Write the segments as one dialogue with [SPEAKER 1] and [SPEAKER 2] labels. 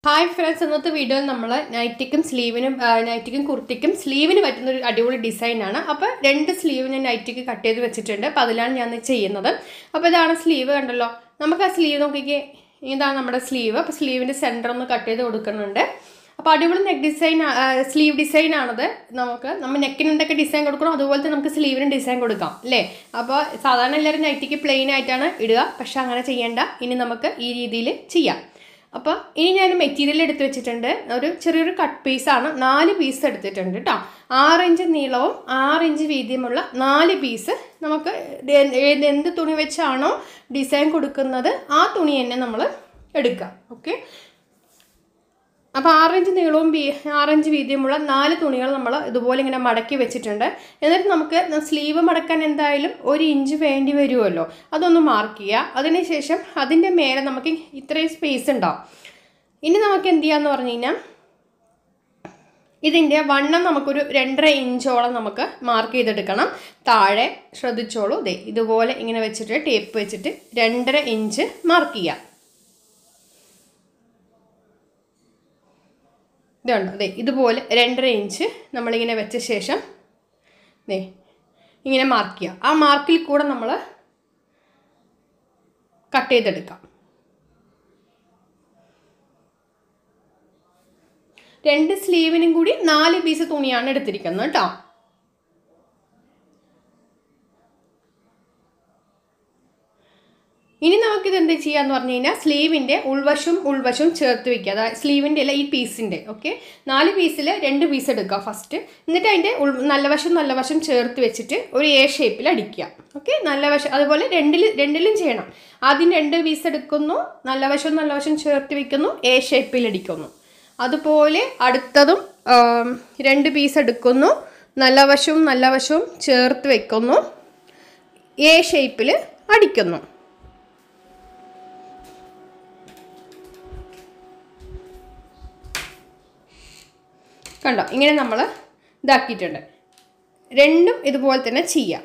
[SPEAKER 1] hi friends ഇന്നത്തെ വീഡിയോയിൽ നമ്മൾ നൈറ്റിക്കും സ്ലീവിനും ആ, നൈറ്റിക്കും കുർത്തിക്കും സ്ലീവിന് പറ്റുന്ന ഒരു അടിപൊളി ഡിസൈനാണ് അപ്പോൾ രണ്ട് സ്ലീവ് ഞാൻ നൈറ്റിക്ക് കട്ട് ചെയ്ത് വെച്ചിട്ടുണ്ട് അപ്പോൾ അതിലാണ് ഞാൻ ഇത് ചെയ്യുന്നത് അപ്പോൾ ഇതാണ് സ്ലീവ് കണ്ടല്ലോ നമുക്ക് ആ സ്ലീവ് നോക്കിക്കേ ഇതാണ് നമ്മുടെ സ്ലീവ് അപ്പോൾ സ്ലീവിൻ്റെ സെൻറ്റർ ഒന്ന് കട്ട് ചെയ്ത് കൊടുക്കുന്നുണ്ട് അപ്പോൾ അടിപൊളി നെക്ക് ഡിസൈൻ സ്ലീവ് ഡിസൈൻ ആണത് നമുക്ക് നമ്മൾ നെക്കിന് എന്തൊക്കെ ഡിസൈൻ കൊടുക്കണം അതുപോലെ തന്നെ നമുക്ക് സ്ലീവിന് ഡിസൈൻ കൊടുക്കാം അല്ലേ അപ്പോൾ സാധാരണ എല്ലാവരും നൈറ്റിക്ക് പ്ലെയിൻ ആയിട്ടാണ് ഇടുക പക്ഷേ അങ്ങനെ ചെയ്യേണ്ട ഇനി നമുക്ക് ഈ രീതിയിൽ ചെയ്യാം അപ്പോൾ ഇനി ഞാൻ മെറ്റീരിയൽ എടുത്ത് വെച്ചിട്ടുണ്ട് ഒരു ചെറിയൊരു കട്ട് പീസാണ് നാല് പീസ് എടുത്തിട്ടുണ്ട് കേട്ടോ ആറ് ഇഞ്ച് നീളവും ആറ് ഇഞ്ച് വീതിയുമുള്ള നാല് പീസ് നമുക്ക് ഏത് ഏത് എന്ത് തുണി വെച്ചാണോ ഡിസൈൻ കൊടുക്കുന്നത് ആ തുണി തന്നെ നമ്മൾ എടുക്കുക ഓക്കെ അപ്പോൾ ആറിഞ്ച് നീളവും വീ ആറിഞ്ച് വീതിയുമുള്ള നാല് തുണികൾ നമ്മൾ ഇതുപോലെ ഇങ്ങനെ മടക്കി വെച്ചിട്ടുണ്ട് എന്നിട്ട് നമുക്ക് സ്ലീവ് മടക്കാൻ എന്തായാലും ഒരു ഇഞ്ച് വേണ്ടി വരുമല്ലോ അതൊന്ന് മാർക്ക് ചെയ്യുക അതിനുശേഷം അതിൻ്റെ മേലെ നമുക്ക് ഇത്രയും സ്പേസ് ഉണ്ടാവും ഇനി നമുക്ക് എന്ത് ചെയ്യാന്ന് പറഞ്ഞു കഴിഞ്ഞാൽ ഇതിൻ്റെ വണ്ണം നമുക്കൊരു രണ്ടര ഇഞ്ചോളം നമുക്ക് മാർക്ക് ചെയ്തെടുക്കണം താഴെ ശ്രദ്ധിച്ചോളൂ ദേ ഇതുപോലെ ഇങ്ങനെ വെച്ചിട്ട് ടേപ്പ് വെച്ചിട്ട് രണ്ടര ഇഞ്ച് മാർക്ക് ചെയ്യാം ഇതുണ്ട് അതെ ഇതുപോലെ രണ്ടര ഇഞ്ച് നമ്മളിങ്ങനെ വെച്ച ശേഷം ദേ ഇങ്ങനെ മാർക്ക് ചെയ്യുക ആ മാർക്കിൽ കൂടെ നമ്മൾ കട്ട് ചെയ്തെടുക്കാം രണ്ട് സ്ലീവിനും കൂടി നാല് പീസ് തുണിയാണ് എടുത്തിരിക്കുന്നത് കേട്ടോ ഇനി നമുക്കിത് എന്ത് ചെയ്യാന്ന് പറഞ്ഞു കഴിഞ്ഞാൽ സ്ലീവിൻ്റെ ഉൾവശവും ഉൾവശവും ചേർത്ത് വെക്കുക അതായത് സ്ലീവിൻ്റെ അല്ല ഈ പീസിൻ്റെ ഓക്കെ നാല് പീസിൽ രണ്ട് പീസ് എടുക്കുക ഫസ്റ്റ് എന്നിട്ട് അതിൻ്റെ ഉൾ നല്ല വശം നല്ല വശം ചേർത്ത് വെച്ചിട്ട് ഒരു എ ഷേപ്പിൽ അടിക്കുക ഓക്കെ നല്ല വശം അതുപോലെ രണ്ടിൽ രണ്ടിലും ചെയ്യണം ആദ്യം രണ്ട് പീസ് എടുക്കുന്നു നല്ല വശവും നല്ല വശം ചേർത്ത് വെക്കുന്നു എ ഷേപ്പിൽ അടിക്കുന്നു അതുപോലെ അടുത്തതും ആം, രണ്ട് പീസ് എടുക്കുന്നു നല്ല വശവും നല്ല വശവും ചേർത്ത് വെക്കുന്നു എ ഷേപ്പിൽ അടിക്കുന്നു കണ്ടോ ഇങ്ങനെ നമ്മൾ ഇതാക്കിയിട്ടുണ്ട് രണ്ടും ഇതുപോലെ തന്നെ ചെയ്യാം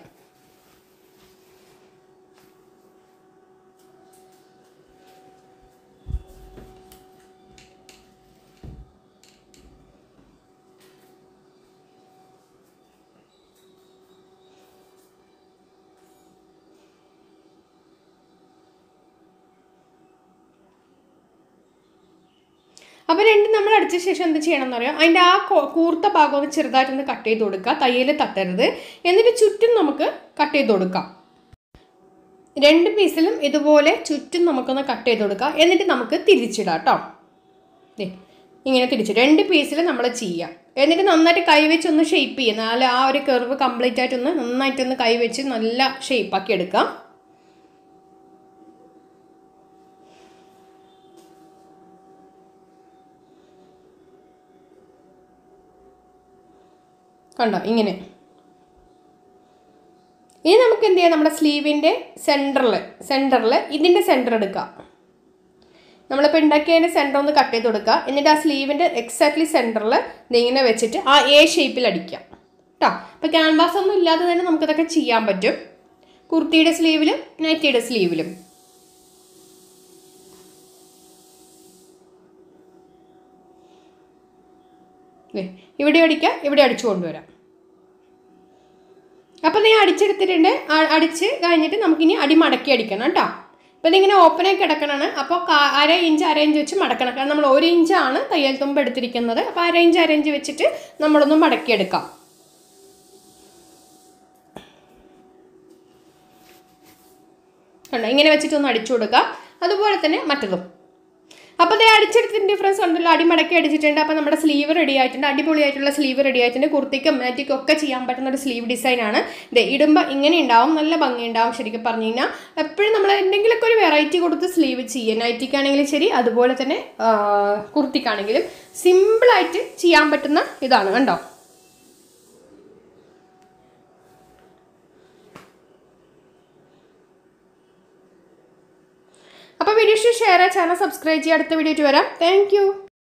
[SPEAKER 1] അപ്പോൾ രണ്ടും നമ്മൾ അടിച്ച ശേഷം എന്ത് ചെയ്യണം എന്ന് പറയാം അതിൻ്റെ ആ കൊ- കൂർത്ത ഭാഗം ഒന്ന് ചെറുതായിട്ടൊന്ന് കട്ട് ചെയ്ത് കൊടുക്കുക തയ്യൽ തട്ടരുത് എന്നിട്ട് ചുറ്റും നമുക്ക് കട്ട് ചെയ്ത് കൊടുക്കാം രണ്ട് പീസിലും ഇതുപോലെ ചുറ്റും നമുക്കൊന്ന് കട്ട് ചെയ്ത് കൊടുക്കാം എന്നിട്ട് നമുക്ക് തിരിച്ചിടാം കേട്ടോ ദേ ഇങ്ങനെ തിരിച്ച് രണ്ട് പീസിൽ നമ്മൾ ചെയ്യാം എന്നിട്ട് നന്നായിട്ട് കൈവച്ച് ഒന്ന് ഷേപ്പ് ചെയ്യുക എന്നാലും ആ ഒരു കർവ് കംപ്ലീറ്റ് ആയിട്ടൊന്ന് നന്നായിട്ടൊന്ന് കൈവച്ച് നല്ല ഷേപ്പാക്കി എടുക്കാം കണ്ടോ ഇങ്ങനെ ഇനി നമുക്ക് എന്ത് ചെയ്യാം നമ്മുടെ സ്ലീവിൻ്റെ സെൻറ്ററിൽ സെൻറ്ററിൽ ഇതിൻ്റെ സെൻറ്റർ എടുക്കുക നമ്മളിപ്പോൾ ഉണ്ടാക്കിയതിൻ്റെ സെൻറ്റർ ഒന്ന് കട്ട് ചെയ്ത് കൊടുക്കുക എന്നിട്ട് ആ സ്ലീവിൻ്റെ എക്സാക്ട്ലി സെൻറ്ററിൽ ഇങ്ങനെ വെച്ചിട്ട് ആ എ ഷേപ്പിൽ അടിക്കാം കേട്ടോ ഇപ്പോൾ ക്യാൻവാസ് ഒന്നും ഇല്ലാതെ തന്നെ നമുക്കിതൊക്കെ ചെയ്യാൻ പറ്റും കുർത്തിയുടെ സ്ലീവിലും നൈറ്റിയുടെ സ്ലീവിലും ദേ, ഇവിടെ അടിക്കാം ഇവിടെ അടിച്ചു കൊണ്ടുവരാം അപ്പോൾ നീ അടിച്ചെടുത്തിട്ടുണ്ട് ആ- അടിച്ച് കഴിഞ്ഞിട്ട് നമുക്കിനി അടി മടക്കി അടിക്കണം കേട്ടോ അപ്പോൾ ഇതിങ്ങനെ ഓപ്പനായി കിടക്കണമാണ് അപ്പോൾ കാ- അര ഇഞ്ച് അര ഇഞ്ച് വെച്ച് മടക്കണം കാരണം നമ്മൾ ഒരു ഇഞ്ചാണ് തയ്യൽ തുമ്പ് എടുത്തിരിക്കുന്നത് അപ്പോൾ അര ഇഞ്ച് അര ഇഞ്ച് വെച്ചിട്ട് നമ്മളൊന്ന് മടക്കിയെടുക്കാം കണ്ടോ ഇങ്ങനെ വെച്ചിട്ട് ഒന്ന് അടിച്ചു കൊടുക്കാം അതുപോലെ തന്നെ മറ്റതും അപ്പോൾ ദേ അടിച്ചെടുത്തതിൻ്റെ ഡിഫറൻസ് ഉണ്ടല്ലോ അടിമടക്കി അടിച്ചിട്ടുണ്ട് അപ്പോൾ നമ്മുടെ സ്ലീവ് റെഡി ആയിട്ടുണ്ട് അടിപൊളിയായിട്ടുള്ള സ്ലീവ് റെഡി ആയിട്ടുണ്ട് കുർത്തിക്കും മാറ്റിക്കും ഒക്കെ ചെയ്യാൻ പറ്റുന്ന ഒരു സ്ലീവ് ഡിസൈനാണ് ദേ ഇടുമ്പോൾ ഇങ്ങനെ ഉണ്ടാവും നല്ല ഭംഗി ഉണ്ടാവും ശരിക്കും പറഞ്ഞു കഴിഞ്ഞാൽ എപ്പോഴും നമ്മൾ എന്തെങ്കിലുമൊക്കെ ഒരു വെറൈറ്റി കൊടുത്ത് സ്ലീവ് ചെയ്യുക നൈറ്റിക്കാണെങ്കിലും ശരി അതുപോലെ തന്നെ ആ, കുർത്തിക്കാണെങ്കിലും സിമ്പിളായിട്ട് ചെയ്യാൻ പറ്റുന്ന ഇതാണ് കണ്ടോ അപ്പോൾ വീഡിയോ ഷെയർ ചാനൽ സബ്സ്ക്രൈബ് ചെയ്യുക അടുത്ത വീഡിയോ വരാം താങ്ക്